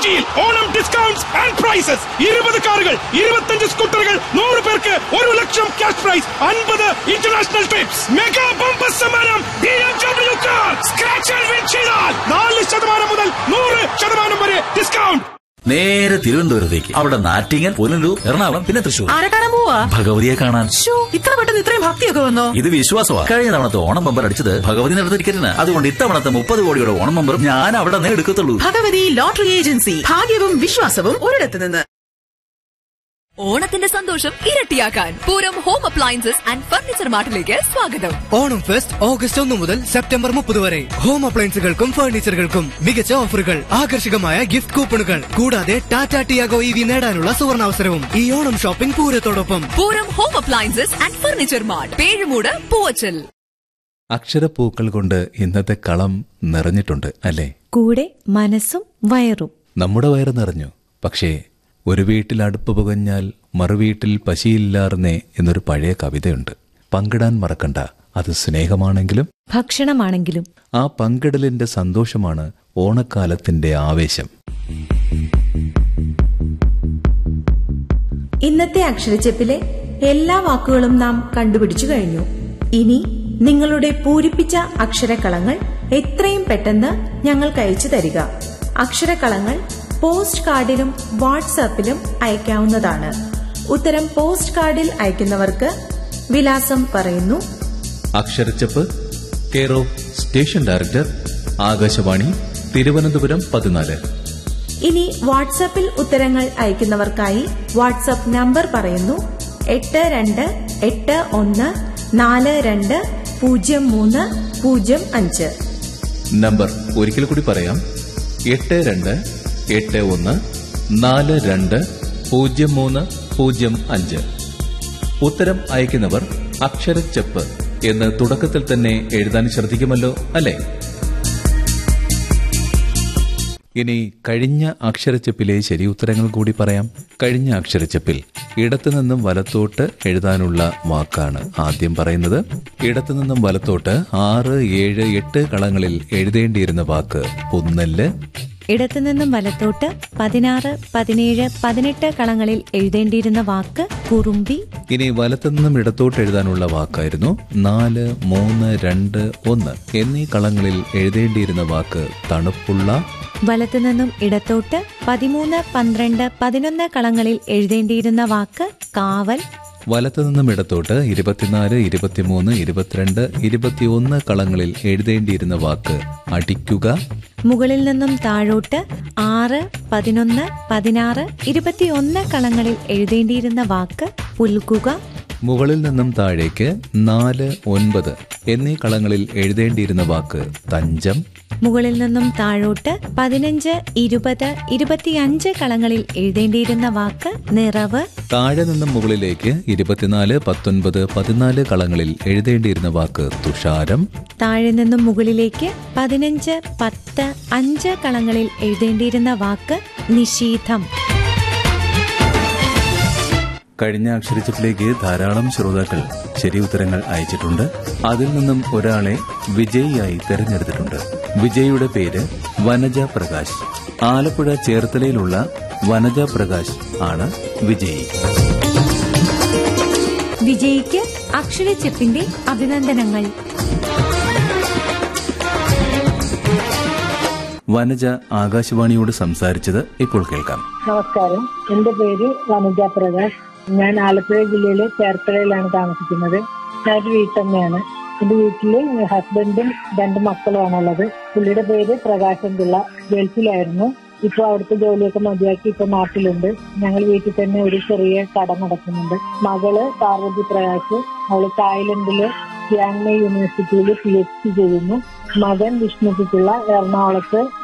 കൊച്ചിയിൽ Onam discounts and prices ഇരുപത് കാറുകൾ ഇരുപത്തഞ്ച് സ്കൂട്ടറുകൾ നൂറ് പേർക്ക് ഒരു ലക്ഷം ക്യാഷ് പ്രൈസ് അൻപത് ഇന്റർനാഷണൽ ട്രിപ്സ് മെഗാ ബമ്പർ സമ്മാനം B M W car scratch and win ചെയ്താൽ നാല് ശതമാനം മുതൽ നൂറ് ശതമാനം വരെ ഡിസ്കൗണ്ട് നേരെ തിരുവനന്തപുരത്തേക്ക് അവിടെ നാറ്റിങ്ങൽ പുനലൂർ എറണാകുളം പിന്നെ തൃശൂർ ആരെ കാണാൻ പോവാ ഭഗവതിയെ കാണാൻ ശ്ശോ, ഇത്ര പെട്ടെന്ന് ഇത്രയും ഭക്തിയൊക്കെ വന്നോ ഇത് വിശ്വാസമാണ് കഴിഞ്ഞ തവണത്തെ ഓണം ബമ്പർ അടിച്ചത് ഭഗവതി നടത്ത ടിക്കറ്റിന് അതുകൊണ്ട് ഇത്തവണത്തെ മുപ്പത് കോടിയുടെ ഓണം ബമ്പർ ഞാൻ അവിടെ നിന്ന് എടുക്കത്തുള്ളൂ ഭഗവതി ലോട്ടറി ഏജൻസി ഭാഗ്യവും വിശ്വാസവും ഒരിടത്ത് നിന്ന് ഓണത്തിന്റെ സന്തോഷം ഇരട്ടിയാക്കാൻ Pooram home appliances and furniture മാർട്ടിലേക്ക് സ്വാഗതം ഓണം ഫെസ്റ്റ് ഓഗസ്റ്റ് ഒന്ന് മുതൽ സെപ്റ്റംബർ മുപ്പത് വരെ ഹോം അപ്ലയൻസുകൾക്കും ഫർണിച്ചറുകൾക്കും മികച്ച ഓഫറുകൾ ആകർഷകമായ ഗിഫ്റ്റ് കൂപ്പണുകൾ കൂടാതെ ടാറ്റ ടിയാഗോ ഇ വി നേടാനുള്ള സുവർണാവസരവും ഈ ഓണം ഷോപ്പിംഗ് പൂരത്തോടൊപ്പം Pooram home appliances and furniture mart Pezhumoodu Poovachal അക്ഷരപ്പൂക്കൾ കൊണ്ട് ഇന്നത്തെ കളം നിറഞ്ഞിട്ടുണ്ട് അല്ലേ കൂടെ മനസ്സും വയറും നമ്മുടെ വയറ് നിറഞ്ഞു പക്ഷേ ഒരു വീട്ടിൽ അടുപ്പ് പുകഞ്ഞാൽ മറുവീട്ടിൽ പശിയില്ലാർന്നേ എന്നൊരു പഴയ കവിതയുണ്ട് പങ്കിടാൻ മറക്കണ്ട അത് സ്നേഹമാണെങ്കിലും ഭക്ഷണമാണെങ്കിലും ആ പങ്കിടലിന്റെ സന്തോഷമാണ് ഓണക്കാലത്തിന്റെ ആവേശം ഇന്നത്തെ അക്ഷരച്ചെപ്പിലെ എല്ലാ വാക്കുകളും നാം കണ്ടുപിടിച്ചു കഴിഞ്ഞു ഇനി നിങ്ങളുടെ പൂരിപ്പിച്ച അക്ഷരക്കളങ്ങൾ എത്രയും പെട്ടെന്ന് ഞങ്ങൾക്ക് അയച്ചു തരിക അക്ഷരക്കളങ്ങൾ പോസ്റ്റ് കാർഡിലും വാട്സാപ്പിലും അയക്കാവുന്നതാണ് ഉത്തരം പോസ്റ്റ് കാർഡിൽ അയക്കുന്നവർക്ക് വിലാസം പറയുന്നു അക്ഷരച്ചപ്പ് care of station director Akashvani Thiruvananthapuram പതിനാല് ഇനി വാട്സാപ്പിൽ ഉത്തരങ്ങൾ അയക്കുന്നവർക്കായി വാട്സാപ്പ് നമ്പർ പറയുന്നു എട്ട് രണ്ട് എട്ട് ഒന്ന് നാല് രണ്ട് പൂജ്യം മൂന്ന് പൂജ്യം അഞ്ച് നമ്പർ ഒരിക്കൽ കൂടി പറയാം എട്ട് രണ്ട് എട്ട് ഒന്ന് നാല് രണ്ട് പൂജ്യം മൂന്ന് പൂജ്യം അഞ്ച് ഉത്തരം അയക്കുന്നവർ അക്ഷരച്ചപ്പ് എന്ന് തുടക്കത്തിൽ തന്നെ എഴുതാൻ ശ്രദ്ധിക്കുമല്ലോ അല്ലേ ഇനി കഴിഞ്ഞ അക്ഷരച്ചപ്പിലെ ശരി ഉത്തരങ്ങൾ കൂടി പറയാം കഴിഞ്ഞ അക്ഷരച്ചപ്പിൽ ഇടത്തുനിന്നും വലത്തോട്ട് എഴുതാനുള്ള വാക്കാണ് ആദ്യം പറയുന്നത് ഇടത്തുനിന്നും വലത്തോട്ട് ആറ് ഏഴ് എട്ട് കളങ്ങളിൽ എഴുതേണ്ടിയിരുന്ന വാക്ക് പുന്നല്ല് ഇടത്തുനിന്നും വലത്തോട്ട് പതിനാറ് പതിനേഴ് പതിനെട്ട് കളങ്ങളിൽ എഴുതേണ്ടിയിരുന്ന വാക്ക് കുറുമ്പി ഇനി വലത്തുനിന്നും ഇടത്തോട്ട് എഴുതാനുള്ള വാക്കായിരുന്നു നാല് മൂന്ന് രണ്ട് ഒന്ന് എന്നീ കളങ്ങളിൽ എഴുതേണ്ടിയിരുന്ന വാക്ക് തണുപ്പുള്ള വലത്തുനിന്നും ഇടത്തോട്ട് പതിമൂന്ന് പന്ത്രണ്ട് പതിനൊന്ന് കളങ്ങളിൽ എഴുതേണ്ടിയിരുന്ന വാക്ക് കാവൽ വലത്തുനിന്നും ഇടത്തോട്ട് ഇരുപത്തിനാല് ഇരുപത്തിമൂന്ന് ഇരുപത്തിരണ്ട് ഇരുപത്തിയൊന്ന് കളങ്ങളിൽ എഴുതേണ്ടിയിരുന്ന വാക്ക് അടിക്കുക മുകളിൽ നിന്നും താഴോട്ട് ആറ് പതിനൊന്ന് പതിനാറ് ഇരുപത്തിയൊന്ന് കളങ്ങളിൽ എഴുതേണ്ടിയിരുന്ന വാക്ക് പുൽകുക മുകളിൽ നിന്നും താഴേക്ക് നാല് ഒൻപത് എന്നീ കളങ്ങളിൽ എഴുതേണ്ടിയിരുന്ന വാക്ക് തഞ്ചം മുകളിൽ നിന്നും താഴോട്ട് പതിനഞ്ച് ഇരുപത് ഇരുപത്തിയഞ്ച് കളങ്ങളിൽ എഴുതേണ്ടിയിരുന്ന വാക്ക് നിറവ് താഴെ നിന്നും മുകളിലേക്ക് ഇരുപത്തിനാല് പത്തൊൻപത് പതിനാല് കളങ്ങളിൽ എഴുതേണ്ടിയിരുന്ന വാക്ക് തുഷാരം താഴെ നിന്നും മുകളിലേക്ക് പതിനഞ്ച് പത്ത് അഞ്ച് കളങ്ങളിൽ എഴുതേണ്ടിയിരുന്ന വാക്ക് നിഷീധം കഴിഞ്ഞ അക്ഷരച്ചപ്പിലേക്ക് ധാരാളം ശ്രോതാക്കൾ ശരി ഉത്തരങ്ങൾ അയച്ചിട്ടുണ്ട് അതിൽ നിന്നും ഒരാളെ വിജയിയായി തെരഞ്ഞെടുത്തിട്ടുണ്ട് വിജയിയുടെ പേര് വനജ പ്രകാശ് ആലപ്പുഴ ചേർത്തലയിലുള്ള വനജ പ്രകാശ് ആണ് വിജയി വിജയിക്ക് അക്ഷരച്ചെപ്പിന്റെ അഭിനന്ദനങ്ങൾ വനജ ആകാശവാണിയോട് സംസാരിച്ചത് ഇപ്പോൾ കേൾക്കാം നമസ്കാരം എന്റെ പേര് വനജ പ്രകാശ് ഞാൻ ആലപ്പുഴ ജില്ലയിലെ ചേർത്തലയിലാണ് താമസിക്കുന്നത് ഞാനൊരു വീട്ടമ്മയാണ് എന്റെ വീട്ടില് ഹസ്ബൻഡും രണ്ട് മക്കളുമാണുള്ളത് പുള്ളിയുടെ പേര് പ്രകാശൻ പിള്ള ഗൾഫിലായിരുന്നു ഇപ്പൊ അവിടുത്തെ ജോലിയൊക്കെ മതിയാക്കി ഇപ്പൊ നാട്ടിലുണ്ട് ഞങ്ങൾ വീട്ടിൽ തന്നെ ഒരു ചെറിയ കട നടക്കുന്നുണ്ട് മകള് പാർവതി പ്രകാശ് അവള് തായ്ലൻഡില് യാങ്മേ യൂണിവേഴ്സിറ്റിയിൽ പി എച്ച് ഡി ചെയ്യുന്നു മകൻ വിഷ്ണു പിള്ള എറണാകുളത്ത്